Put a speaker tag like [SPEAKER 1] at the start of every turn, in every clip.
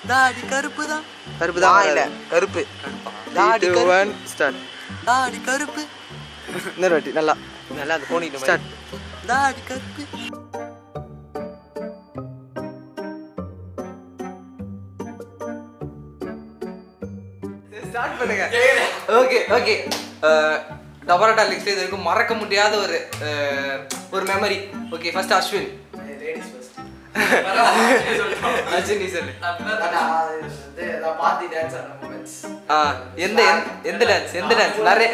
[SPEAKER 1] தாடி கருப்பு தான்
[SPEAKER 2] கருப்பு தான்
[SPEAKER 1] இல்ல
[SPEAKER 2] வராது.
[SPEAKER 1] கருப்பு
[SPEAKER 2] Three,
[SPEAKER 1] தாடி
[SPEAKER 2] two,
[SPEAKER 1] கருப்பு
[SPEAKER 2] one, start.
[SPEAKER 1] தாடி கருப்பு
[SPEAKER 2] இன்னொரு வாட்டி நல்லா
[SPEAKER 1] நல்லா அது போனிட்டு
[SPEAKER 2] Start.
[SPEAKER 1] தாடி கருப்பு
[SPEAKER 2] ஸ்டார்ட் பண்ணுங்க ஓகே ஓகே டபரா டார்லிங்ஸ்ல இது வரைக்கும் மறக்க முடியாத ஒரு அஹ், ஒரு memory okay first Ashwin Ashwin நீ சொல்லு ஆ எந்த எந்த- எந்த டான்ஸ் எந்த டான்ஸ் நிறைய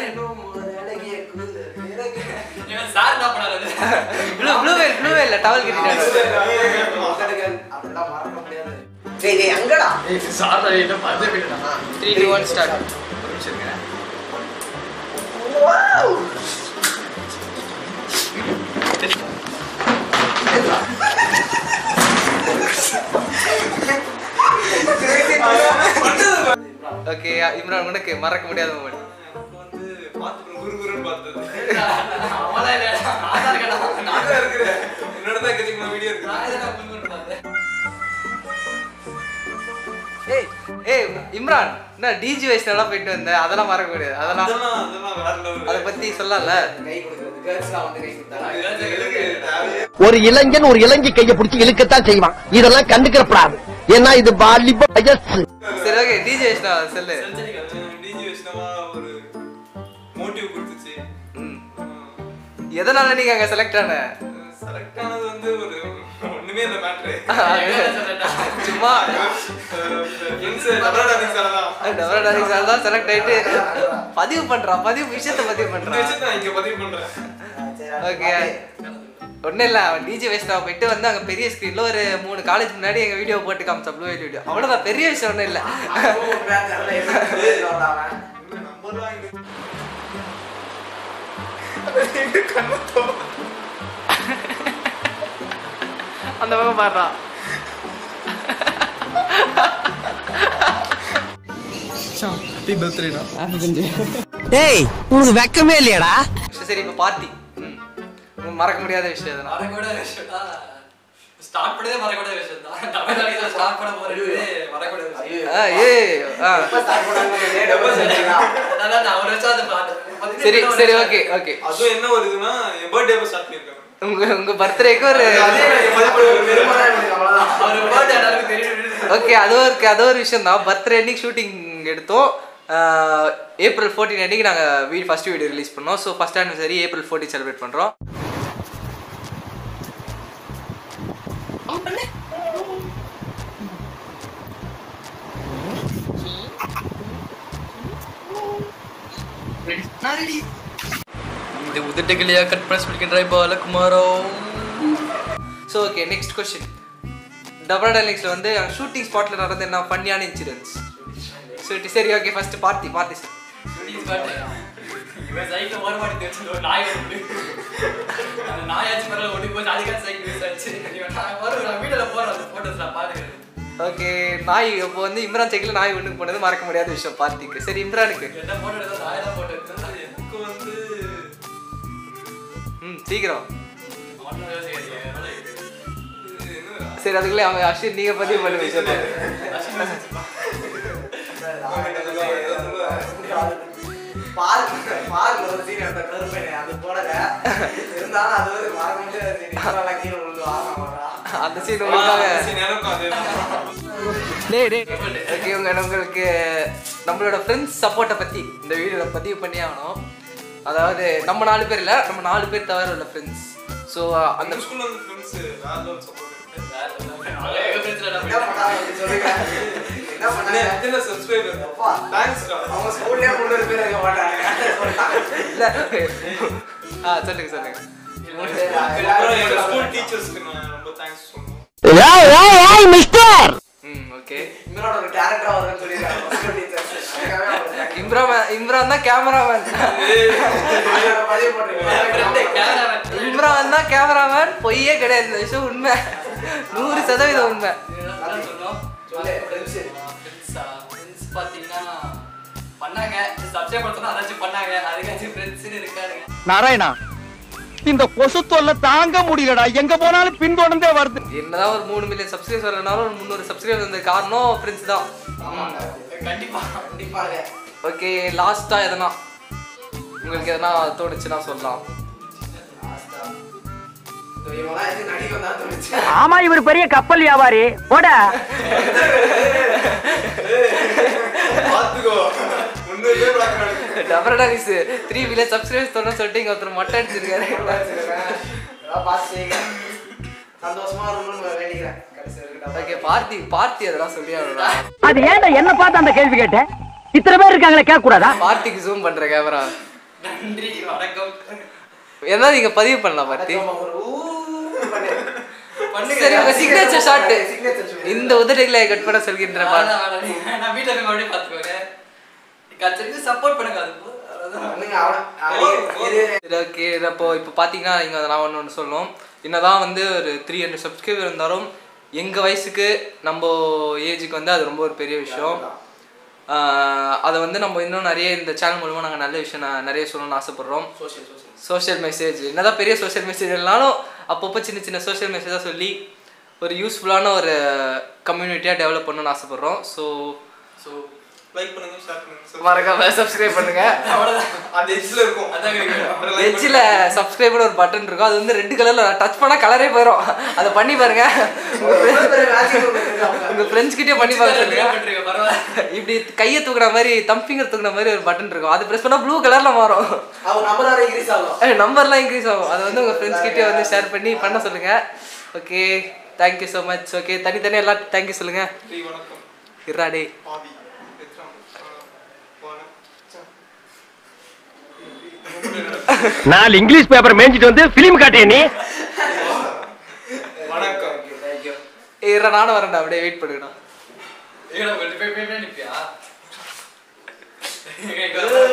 [SPEAKER 2] blue blue whale blue whale towel கட்டிட்டாங்க த்ரீ டூ ஒன் ஸ்டார்ட் ஒரு நிமிஷம் இருங்க ஓகே இம்ரான் உனக்கு மறக்க முடியாத மூமெண்ட் ஏய் ஏய் இம்ரான் என்ன டிஜி வயசுல எல்லாம் போயிட்டு வந்த அதெல்லாம் மறக்க முடியாது அதெல்லாம் அதை பத்தி சொல்லல
[SPEAKER 3] ஒரு இளைஞன் ஒரு இளைஞி கைய பிடிச்சி இழுக்கத்தான் செய்வான் இதெல்லாம் கண்டுக்கிறப்படாது ஏன்னா இது வாலிப வயசு
[SPEAKER 2] சரி ஓகே டிஜி வயசுல சொல்லு
[SPEAKER 4] மோட்டிவ் கொடுத்துச்சு
[SPEAKER 2] ம். எதனால நீங்க அங்க செலக்ட் ஆன
[SPEAKER 4] செலக்ட் ஆனது வந்து ஒரு ஒண்ணுமே இல்ல மேட்ரு
[SPEAKER 2] சும்மா
[SPEAKER 4] ஃப்ரெண்ட்ஸ் டபரா டான்ஸ் தான்
[SPEAKER 2] டபரா டாரிக்ஸ் தான் செலக்ட் ஆயிட்டு பதிவு பண்றான் பதிவு விஷயத்த பதிவு
[SPEAKER 4] இந்த
[SPEAKER 2] பண்றான்
[SPEAKER 4] விஷயத்தை நான் இங்க பதிவு பண்றேன்
[SPEAKER 2] ஓகே ஒன்றும் இல்லை அவன் டிஜே வேஸ்டா போயிட்டு வந்து அங்கே பெரிய ஸ்க்ரீனில் ஒரு மூணு காலேஜ் முன்னாடி எங்கள் வீடியோ போட்டு காமிச்சா ப்ளூ வீடியோ அவ்வளோதான் பெரிய விஷயம் ஒன்றும் இல்லை
[SPEAKER 4] நம்பர்லாம் இங்க
[SPEAKER 2] அந்த பக்கம் பாடுறான்
[SPEAKER 3] டேய் உனக்கு வெக்கமே இல்லையாடா
[SPEAKER 2] சரி இப்போ பார்ட்டி ம் மறக்க முடியாத விஷயம் எதுனா
[SPEAKER 5] மறக்கூடாத விஷயம் தான் ஸ்டார்ட் பண்ணதே மறக்கூடாத விஷயம் தான் தமிழ்நாடு ஸ்டார்ட் பண்ண போறது மறக்கூடாத விஷயம்
[SPEAKER 2] ஆ ஏ ஆ
[SPEAKER 5] அதான் நான் ஒரு வருஷம் அதை பார்த்தேன்
[SPEAKER 2] சரி சரி ஓகே ஓகே
[SPEAKER 4] அதுவும் என்ன ஒரு இதுன்னா என் பர்த்டே அப்ப ஸ்டார்ட் பண்ணிருக்காங்க
[SPEAKER 2] உங்க உங்க பர்த்டேக்கு ஒரு
[SPEAKER 5] அவர் birthday எல்லாருக்கும் தெரியும்
[SPEAKER 2] ஓகே அது ஒரு அது ஒரு விஷயம் தான் பர்த்டே அன்னைக்கு ஷூட்டிங் எடுத்தோம் ஏப்ரல் ஃபோர்டீன் அன்னைக்கு நாங்கள் வீ ஃபர்ஸ்ட் வீடியோ ரிலீஸ் பண்ணோம் so first anniversary April fourteen celebrate பண்ணுறோம்
[SPEAKER 5] இந்த உதட்டுகளையா கட் பண்ண சொல்லிக்கின்றாய் பாலகுமாரோ
[SPEAKER 2] so okay next question double டைலிங்ஸில் வந்து ஷூட்டிங் ஸ்பாட்டில் நடந்த என்ன ஃபன்னியான இன்சிடென்ட்ஸ் சரி சரி okay first party party sir
[SPEAKER 5] இவன் சைக்கிள் ஓர மாட்டி தெரிஞ்சு ஒரு நாய் வந்து அந்த நாயாச்சு பரவாயில்ல ஓடி போய் அதுக்காக சைக்கிள் யூஸ் ஆச்சு இவன் நான் வரும் நான் வீட்டில் போகிறேன் அந்த ஃபோட்டோஸ் நான் பார்த்துக்கிறேன்
[SPEAKER 2] ஓகே நாய் இப்போ வந்து இம்ரான் சைக்கிள் நாய் ஒன்றுக்கு போனது மறக்க முடியாத விஷயம் பார்ட்டிக்கு சரி இம்ரானுக்கு
[SPEAKER 5] என்ன ஃபோட்டோ எடுத்தா நாய் தான் ஃபோட்டோ எடுத்தேன்
[SPEAKER 4] எனக்கு வந்து
[SPEAKER 2] ம் சீக்கிரம்
[SPEAKER 5] அவன் யோசிக்காதீங்க
[SPEAKER 4] இது என்ன
[SPEAKER 2] சரி அதுக்குள்ளே அவங்க அஸ்வின் நீங்கள் பதிவு பண்ண விஷயம்
[SPEAKER 1] பார்க்க பார்க்க ஒரு சீன் எடுத்த கருப்பேனே அது போடல இருந்தாலும் அது ஒரு மறக்க முடியாத சீன் இப்பெல்லாம் கீழே விழுந்து வாங்க
[SPEAKER 2] அந்த சீன் உங்களுக்காக
[SPEAKER 4] சரி, எனக்கும் அதே தான்.
[SPEAKER 3] டேய் டேய்
[SPEAKER 2] ஓகே உங்க உங்களுக்கு நம்மளோட ஃப்ரெண்ட்ஸ் சப்போர்ட்டை பற்றி இந்த வீடியோவில் பதிவு பண்ணி ஆகணும் அதாவது நம்ம நாலு பேர் இல்லை நம்ம நாலு பேர் தவிர உள்ள ஃப்ரெண்ட்ஸ் ஸோ அந்த
[SPEAKER 4] அந்த ஸ்கூல்ல வந்து ஃப்ரெண்ட்ஸ் வேற லெவல் சப்போர்ட்
[SPEAKER 5] எங்க ஃப்ரெண்ட்ஸ்ல
[SPEAKER 1] என்ன
[SPEAKER 5] நான்
[SPEAKER 1] பண்ணாங்க சொல்லுங்க என்ன பண்ணாங்க
[SPEAKER 4] எத்தனை சப்ஸ்கிரைபர்
[SPEAKER 1] அப்பா.
[SPEAKER 4] தேங்க்ஸ்
[SPEAKER 1] அவங்க ஸ்கூல்லே முன்னூறு பேர் இருக்க மாட்டாங்க
[SPEAKER 2] இல்லை ஆ சொல்லுங்க சொல்லுங்க
[SPEAKER 4] என்னோட ஸ்கூல் டீச்சர்ஸ்க்கு நான் ரொம்ப தேங்க்ஸ் சொல்லணும்
[SPEAKER 3] ஏய் ஏய் ஏய் மிஸ்டர்
[SPEAKER 2] ம் ஓகே
[SPEAKER 1] இவரோட ஒரு கேரக்டர் வருதுன்னு சொல்லியிருக்காங்க ஸ்கூல் டீச்சர்ஸ்
[SPEAKER 2] இம்ரான் இம்ரான் தான் கேமராமேன்
[SPEAKER 1] பதிவு போட்டுருக்கேன்
[SPEAKER 2] இம்ரான் தான் கேமராமேன் பொய்யே கிடையாது இந்த விஷயம் உண்மை நூறு சதவீதம் உண்மை
[SPEAKER 1] சொல்லு ஃப்ரெண்ட்ஸ்
[SPEAKER 5] ஃப்ரெண்ட்ஸ் பார்த்தீங்கன்னா பண்ணாங்க சப்ஸ்கிரைப் பண்ணா அதாச்சும் பண்ணாங்க அதுக்காச்சும் ஃப்ரெண்ட்ஸ்னு இருக்காருங்க
[SPEAKER 3] நாராயணா இந்த கொசு தொல்லை தாங்க முடியலடா எங்க போனாலும் பின்தொடர்ந்தே வருது
[SPEAKER 2] என்னதான் ஒரு மூணு மில்லியன் சப்ஸ்கிரைபர் வரலனாலும் ஒரு முந்நூறு சப்ஸ்கிரைபர் வந்த காரணம் ஃப்ரெண்ட்ஸ் தான்
[SPEAKER 5] கண்டிப்பா
[SPEAKER 1] கண்டிப்பாக
[SPEAKER 2] ஓகே லாஸ்டா எதனா உங்களுக்கு எதனா தோணுச்சுன்னா சொல்லலாம்
[SPEAKER 1] இவங்களாம் எதுக்கு நடிக்க வந்தா தோணுச்சு
[SPEAKER 3] ஆமா இவர் பெரிய கப்பல் வியாபாரி போட
[SPEAKER 4] பாத்துக்கோ முன்னூறு பேர் பிளாக் நடக்கு
[SPEAKER 2] டபரடாலிஸ் த்ரீ மில்லியன் சப்ஸ்கிரைபர்ஸ் தோணும் சொல்லிட்டு இங்க ஒருத்தர் மொட்டை அடிச்சிருக்காரு
[SPEAKER 1] அதெல்லாம் பார்த்து செய்யுங்க சந்தோஷமா இருக்கணும்னு வேண்டிக்கிறேன் கடைசி வரைக்கும்
[SPEAKER 2] ஓகே பார்ட்டி பார்ட்டி அதெல்லாம் சொல்லி ஆகணும்
[SPEAKER 3] அது ஏன்டா என்ன பார்த்து அந்த கேள்வி கேட்டேன் இத்தனை பேர் இருக்காங்களே கேட்க கூடாதா
[SPEAKER 2] பார்ட்டிக்கு ஜூம் பண்ற கேமரா
[SPEAKER 5] நன்றி வணக்கம்
[SPEAKER 2] என்ன நீங்க பதிவு பண்ணலாம் பார்ட்டி
[SPEAKER 1] நம்ம ஒரு ஊ பண்ணு.
[SPEAKER 2] சரி உங்க சிக்னேச்சர் ஷாட்
[SPEAKER 1] Signature shot.
[SPEAKER 2] இந்த உதடுகளை கட் பண்ண சொல்கின்ற
[SPEAKER 5] வேணாம், வேணாம், நீங்க- நான் வீட்டுல இருக்க அப்படியே பாத்துக்கோங்க கச்சரிக்கு சப்போர்ட் பண்ணுங்க அது போதும். அவ்வளவுதான்.
[SPEAKER 1] பண்ணுங்க அவன இது
[SPEAKER 2] சரி ஓகே அப்போ இப்போ பார்த்தீங்கன்னா இங்கே நான் ஒன்று ஒன்று சொல்லணும் என்னதான் வந்து ஒரு த்ரீ ஹண்ட்ரட் சப்ஸ்கிரைபர் இருந்தாலும் எங்கள் வயசுக்கு நம்ம ஏஜுக்கு வந்து அது ரொம்ப ஒரு பெரிய விஷயம் ஆஹ் அதை வந்து நம்ம இன்னும் நிறைய இந்த சேனல் மூலமாக நாங்கள் நல்ல விஷயம் நான் நிறைய சொல்லணும்னு ஆசைப்பட்றோம்
[SPEAKER 1] சோஷியல் சோஷியல்
[SPEAKER 2] சோஷியல் மெசேஜ் என்னதான் பெரிய சோஷியல் மெசேஜ் இல்லைனாலும் அப்பப்போ சின்ன சின்ன சோஷியல் மெசேஜாக சொல்லி ஒரு யூஸ்ஃபுல்லான ஒரு கம்யூனிட்டியாக டெவலப் பண்ணணும்னு ஆசைப்பட்றோம் ஸோ
[SPEAKER 5] So,
[SPEAKER 4] லைக் பண்ணுங்க ஷேர் பண்ணுங்க
[SPEAKER 2] மறக்காம சப்ஸ்கிரைப் பண்ணுங்கள்
[SPEAKER 5] அவ்வளவுதான்.
[SPEAKER 4] அந்த எட்ஜ்ல இருக்கும்
[SPEAKER 5] அதான் கிடைக்கும்.
[SPEAKER 2] எட்ஜில் சப்ஸ்கிரைப்னு ஒரு பட்டன் இருக்கும் அது வந்து ரெட் கலரில் டச் பண்ணால் கலரே போயிடும் அதை பண்ணி பாருங்க உங்கள் ஃப்ரெண்ட்ஸ் கிட்டே பண்ணி பார்க்க சொல்லுங்க
[SPEAKER 5] பண்றீங்க, பரவாயில்ல.
[SPEAKER 2] இப்படி கையை தூக்குற மாதிரி தம் ஃபிங்கர் தூக்குற மாதிரி ஒரு பட்டன் இருக்கும் அது ப்ரெஸ் பண்ணால் ப்ளூ கலரில் மாறும்
[SPEAKER 1] அவர் நம்பர் வேற இன்க்ரீஸ் ஆகும்
[SPEAKER 2] நம்பர்லாம் இன்க்ரீஸ் ஆகும் அதை வந்து உங்கள் ஃப்ரெண்ட்ஸ் கிட்டே வந்து ஷேர் பண்ணி பண்ண சொல்லுங்கள் okay thank you so much okay தனித்தனியாக எல்லாம் தேங்க்யூ சொல்லுங்கள்
[SPEAKER 4] ஸ்ரீ வணக்கம்
[SPEAKER 2] இராடே
[SPEAKER 4] ஆதி எத்ராம் வணக்கம்
[SPEAKER 3] நாலு இங்கிலீஷ் பேப்பர் மேய்ஞ்சிட்டு வந்து பிலிம் காட்டிய நீ
[SPEAKER 4] வணக்கம்
[SPEAKER 2] இறா நானும் வரேன்டா அப்படியே வெயிட் பண்ணுங்கண்ணா
[SPEAKER 5] ஏய், நான் உங்கள்ட்ட போய் போய் போய் நிப்பியா?